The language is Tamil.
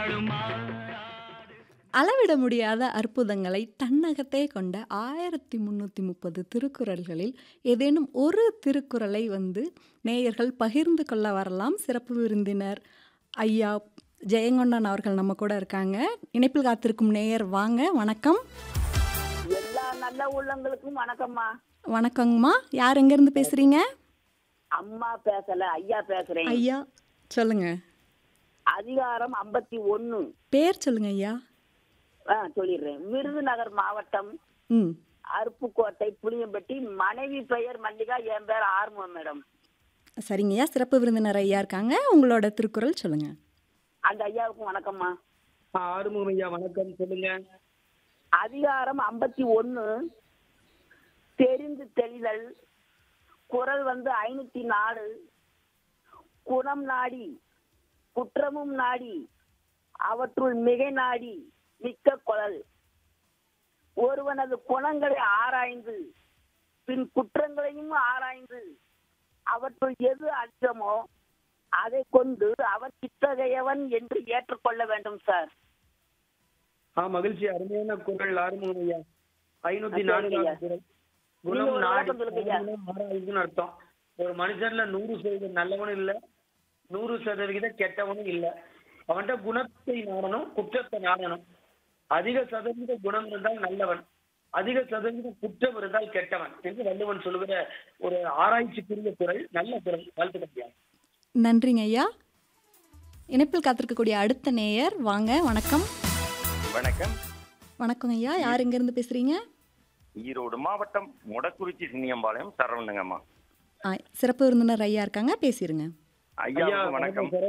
அளவிட முடியாத அற்புதங்களை தன்னகத்தே கொண்ட ஆயிரத்தி முந்நூற்றி முப்பது திருக்குறள்களில் ஏதேனும் ஒரு திருக்குறளை வந்து நேயர்கள் பகிர்ந்து கொள்ள வரலாம் சிறப்பு விருந்தினர் ஐயா ஜெயங்கொண்டான் அவர்கள் நம்ம கூட இருக்காங்க இணைப்பில் காத்திருக்கும் நேயர் வாங்க வணக்கம் எல்லா நல்ல உள்ளங்களுக்கும் வணக்கம்மா வணக்கங்கம்மா யார் எங்கேருந்து பேசுகிறீங்க அம்மா பேசல ஐயா பேசுறேன் ஐயா சொல்லுங்க அதிகாரம் ஐம்பத்தி ஒன்னு பேர் சொல்லுங்க ஐயா ஆ சொல்லிடுறேன் விருதுநகர் மாவட்டம் ம் அருப்புக்கோட்டை புளியம்பட்டி மனைவி பெயர் மல்லிகா என் பேர் ஆறுமுகம் மேடம் சரிங்க ஐயா சிறப்பு விருந்தினர் ஐயா இருக்காங்க உங்களோட திருக்குறள் சொல்லுங்க அந்த ஐயாவுக்கும் வணக்கம்மா ஆ, ஆறுமுகம் ஐயா வணக்கம் சொல்லுங்க அதிகாரம் ஐம்பத்தி ஒன்னு தெரிந்து தெளிதல் குரல் வந்து ஐநூத்தி நாலு குணம் நாடி குற்றமும் நாடி அவற்றுள் மிகை நாடி மிக்க குழல் ஒருவனது குணங்களை ஆராய்ந்து பின் குற்றங்களையும் ஆராய்ந்து அவற்றுள் எது அதிகமோ அதை கொண்டு அவன் இத்தகையவன் என்று ஏற்றுக்கொள்ள வேண்டும் சார் ஆ மகிழ்ச்சி அருமையான குரல் ஆறுமுகம் ஐயா ஐநூத்தி ஆ, சரிங்க ஐயா. நான்காவது குரல் நீங்க குணம் ஒரு நாடி விளக்கம் சொல்லுங்க ஐயா. குணம் ஆராய்ந்துன்னு அர்த்தம் ஒரு மனுஷன்ல நூறு சதவீதம் நல்லவனும் இல்ல நூறு சதவிகிதம் கெட்டவனும் இல்ல அவன்கிட்ட குணத்தை நாடணும் குற்றத்தை நாடணும் அதிக சதவீத குணம் இருந்தால் நல்லவன் அதிக சதவீதம் குற்றம் இருந்தால் கெட்டவன் என்று வள்ளுவன் சொல்லுகிற ஒரு ஆராய்ச்சிக்குரிய குரல் நல்ல குரல் வாழ்த்துக்கள் ஐயா. நன்றிங்க ஐயா இணைப்பில் காத்திருக்கக்கூடிய அடுத்த நேயர் வாங்க வணக்கம் வணக்கம் வணக்கம் ஐயா யார் எங்கேருந்து பேசுகிறீங்க ஈரோடு மாவட்டம் மொடக்குறிச்சி சின்னியம்பாளையம் சரவணங்கம்மா ஆ சிறப்பு விருந்தினர் ஐயா இருக்காங்க பேசிடுங்க ஐயா ஐயா வணக்கம் வணக்கம்